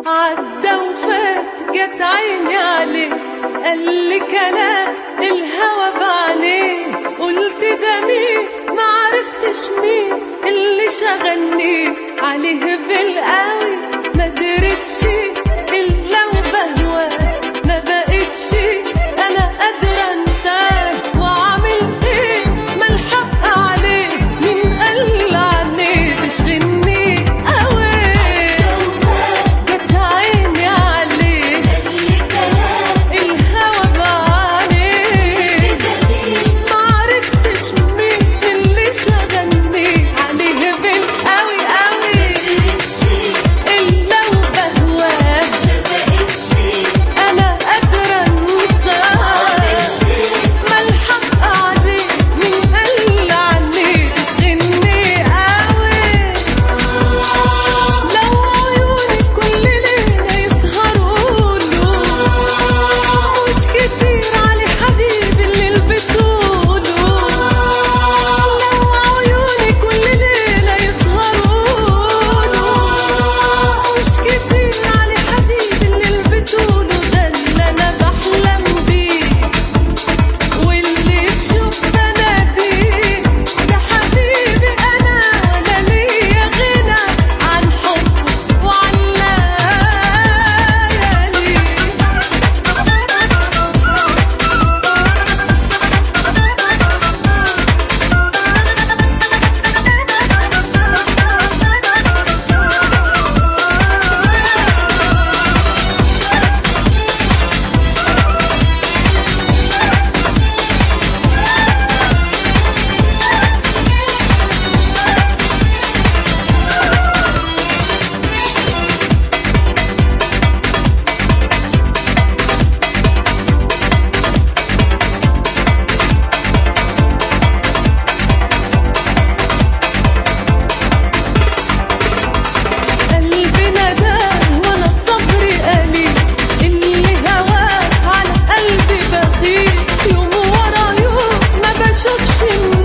عدى وفات جت عيني عليه قال لي كلام الهوى بعينيه قلت ده مين ما عرفتش مين اللي شغلني عليه بالقوي ما درتش الا وبهواه ما بقتش انا قادره انساه واعمل ايه ما الحق عليه مين قال عني تشغلني قوي جت عيني عليه الهوى بعينيه ما عرفتش مين اللي شغلني عليه بالقوي قوي الا وبهواه انا قادره انساه ما الحق عليه مين قال عني تشغلني قوي لو عيوني كل ليلة يسهروا له مش كتير علي حبيبي اللي بتقوله لو عيوني كل ليلة يسهروا له مش كتير علي حبيبي اللي بتقوله ده اللي انا بحلم بيه واللي بشوف بناديه ده حبيبي انا لا ليا غنى عن حبه وعن لياليه قلبي نداه وانا صبري قليل اللي هواه على قلبي بخيل يوم ورا يوم ما بشوفش